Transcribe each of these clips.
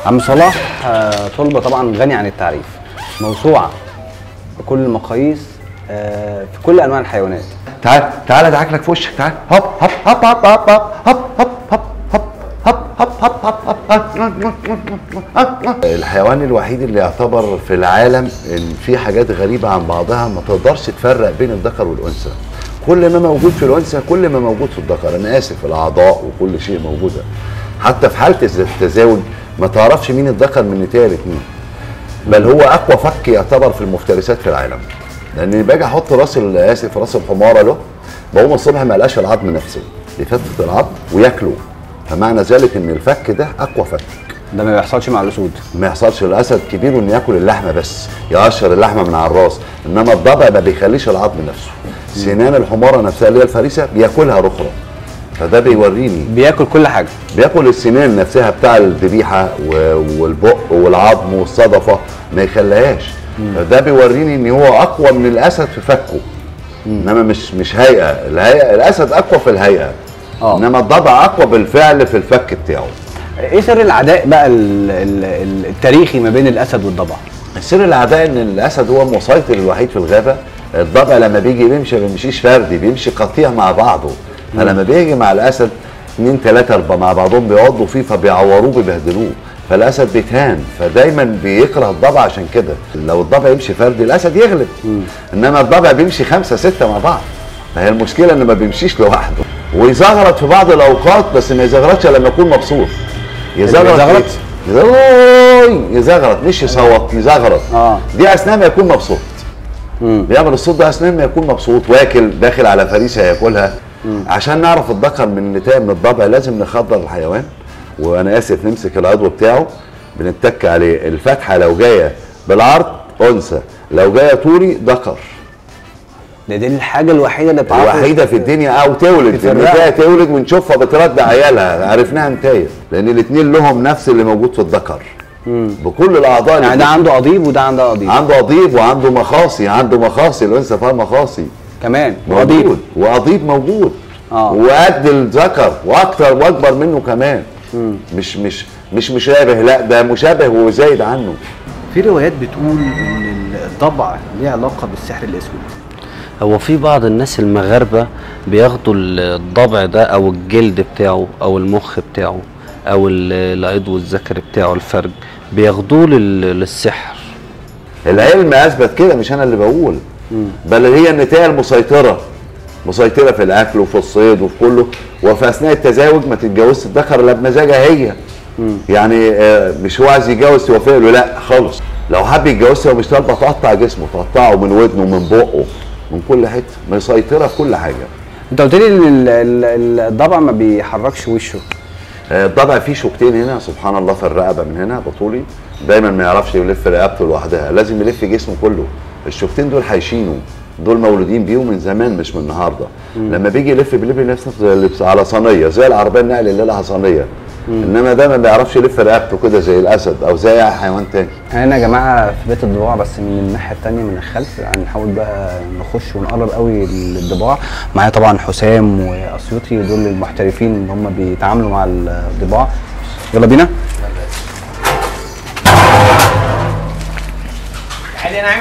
عم صلاح آه، طلبة طبعا غني عن التعريف موسوعة بكل المقاييس آه، في كل انواع الحيوانات تعال تعال ادعك لك في وشك تعال هوب هوب هوب هوب هوب هوب هوب هوب هوب هوب هوب هوب هوب هوب الحيوان الوحيد اللي يعتبر في العالم ان في حاجات غريبه عن بعضها ما تقدرش تفرق بين الذكر والانثى كل ما موجود في الانثى كل ما موجود في الذكر انا اسف الاعضاء وكل شيء موجوده حتى في حاله التزاوج ما تعرفش مين الذكر من نتاية الاثنين بل هو اقوى فك يعتبر في المفترسات في العالم لان باجي احط راس ال- اسف راس الحماره له بقوم الصبح ما الاقاش العظم نفسه يفتت العظم وياكله فمعنى ذلك ان الفك ده اقوى فك ده ما بيحصلش مع الاسود ما يحصلش الاسد كبير انه ياكل اللحمه بس يقشر اللحمه من على الراس انما الضبع ما بيخليش العظم نفسه سنان الحماره نفسها اللي هي الفريسه بياكلها رخره فده بيوريني بياكل كل حاجة بياكل السنان نفسها بتاع الذبيحه و- والبق والعظم والصدفه ما يخليهاش فده بيوريني ان هو اقوى من الاسد في فكه انما مش مش هيئه الهيئه الاسد اقوى في الهيئه آه. انما الضبع اقوى بالفعل في الفك بتاعه ايه سر العداء بقى ال- ال- ال- التاريخي ما بين الاسد والضبع سر العداء ان الاسد هو المسيطر الوحيد في الغابه الضبع لما بيجي بيمشي ما بيمشيش فردي بيمشي قطيع مع بعضه فلما بيجي مع الاسد اثنين ثلاثه اربعه مع بعضهم بيقعدوا فيه فبيعوروه بيبهدلوه فالاسد بيتهان فدايما بيكره الضبع عشان كده لو الضبع يمشي فردي الاسد يغلب انما الضبع بيمشي خمسه سته مع بعض فهي المشكله انه ما بيمشيش لوحده ويزغرط في بعض الاوقات بس ما يزغرطش لما يكون مبسوط يزغرط يزغرط؟ يزغرط يزغرط مش يصوت يزغرط آه. دي اثناء ما يكون مبسوط بيعمل الصوت ده اثناء ما يكون مبسوط واكل داخل على فريسه ياكلها عشان نعرف الذكر من النتايه من الضبع لازم نخدر الحيوان وانا اسف نمسك العضو بتاعه بنتك عليه الفتحه لو جايه بالعرض انثى لو جايه طولي ذكر ده دي الحاجة الوحيدة اللي بتعرف الوحيده في الدنيا او تولد تفرقها. النتايه تولد ونشوفها بترد عيالها عرفناها نتايه لان الاثنين لهم نفس اللي موجود في الذكر بكل الاعضاء اللي يعني ده عنده قضيب وده عنده قضيب عنده قضيب وعنده مخاصي عنده مخاصي الانثى فيها مخاصي كمان قضيب موجود وقضيب موجود آه. وقد الذكر واكتر واكبر منه كمان مش مش مش مشابه لا ده مشابه وزايد عنه في روايات بتقول ان الضبع ليه علاقه بالسحر الاسود هو في بعض الناس المغاربة بياخدوا الضبع ده أو الجلد بتاعه أو المخ بتاعه أو ال- العضو الذكري بتاعه الفرج بياخدوه لل- للسحر العلم اثبت كده مش انا اللي بقول بل هي النتايه المسيطره مسيطره في الاكل وفي الصيد وفي كله وفي اثناء التزاوج ما تتجوزش الذكر الا بمزاجها هي يعني آه، مش هو عايز يتجوز توافق له لا خالص لو حب يتجوزها ومش طالبه تقطع جسمه تقطعه من ودنه من بقه من كل حته مسيطره في كل حاجه انت قلت لي ان ال- ال- الضبع ما بيحركش وشه آه، الضبع فيه شوكتين هنا سبحان الله في الرقبه من هنا بطولي دايما ما يعرفش يلف رقبته لوحدها لازم يلف جسمه كله الشوكتين دول هيشينوا دول مولودين بيهم من زمان مش من النهارده لما بيجي يلف بيلف نفسه زي اللبس على صينيه زي العربيه النقل اللي لها صينيه انما ده ما بيعرفش يلف رقبته كده زي الاسد او زي اي حيوان تاني هنا يا جماعه في بيت الضباع بس من الناحيه الثانيه من الخلف يعني نحاول بقى نخش ونقرب قوي للضباع معايا طبعا حسام واسيوطي دول المحترفين اللي هم بيتعاملوا مع الضباع يلا بينا حلو نعم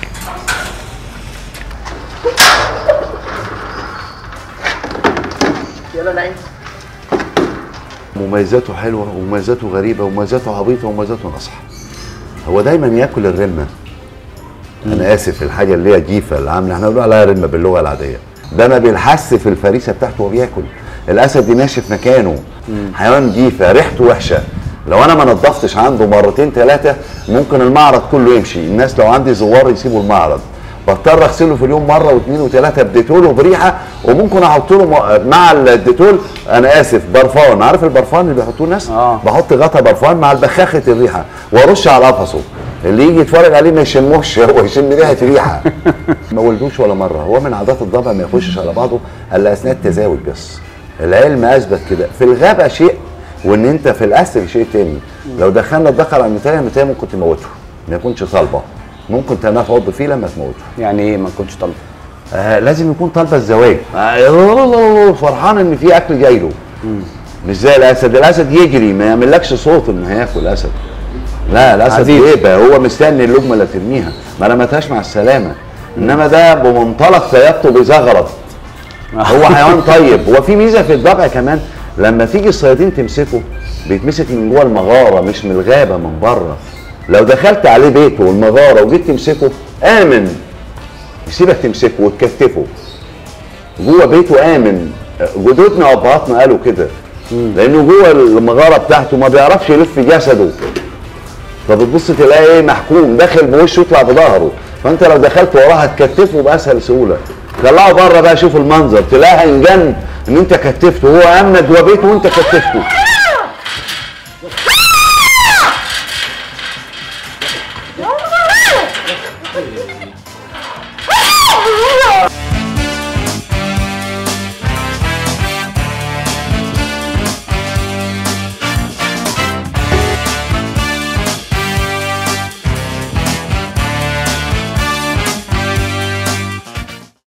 يلا نعم مميزاته حلوه ومميزاته غريبه ومميزاته عبيطه ومميزاته نصح هو دايما ياكل الرمه انا اسف الحاجه اللي هي جيفه اللي عامله احنا بنقول عليها رمه باللغه العاديه ده ما بيلحس في الفريسه بتاعته وهو بياكل الاسد يناشف مكانه حيوان جيفه ريحته وحشه لو انا ما نظفتش عنده مرتين ثلاثه ممكن المعرض كله يمشي الناس لو عندي زوار يسيبوا المعرض بضطر اغسله في اليوم مره واثنين وثلاثه بديتول وبريحه وممكن احط له م- مع الديتول انا اسف برفان عارف البرفان اللي بيحطوه الناس آه. بحط غطا برفان مع البخاخه الريحه وارش على قفصه اللي يجي يتفرج عليه ما يشموش هو يشم ريحه ريحه ما ولدوش ولا مره هو من عادات الضبع ما يخشش على بعضه الا اثناء التزاوج بس العلم اثبت كده في الغابه شيء وان انت في الاسر شيء تاني لو دخلنا الذكر على النتايه النتايه ممكن تموته ما يكونش صلبه ممكن تنام تعض فيه لما تموته يعني ايه ما كنتش طالبه آه لازم يكون طالبه الزواج آه فرحان ان في اكل جاي له مش زي الاسد الاسد يجري ما يعملكش صوت انه هياكل الاسد لا الاسد عزيز. هيبه هو مستني اللقمه اللي ترميها ما رمتهاش مع السلامه انما ده بمنطلق سيادته بيزغرط هو حيوان طيب هو في ميزه في الضبع كمان لما تيجي الصيادين تمسكه بيتمسك من جوه المغاره مش من الغابه من بره لو دخلت عليه بيته والمغاره وجيت تمسكه امن يسيبك تمسكه وتكتفه جوه بيته امن جدودنا وابهاتنا قالوا كده لانه جوه المغاره بتاعته ما بيعرفش يلف جسده فبتبص تلاقي ايه محكوم داخل بوشه يطلع بظهره فانت لو دخلت وراه هتكتفه باسهل سهوله طلعه بره بقى شوف المنظر تلاقي هينجن ان انت كتفته هو امنك جوه بيته وانت كتفته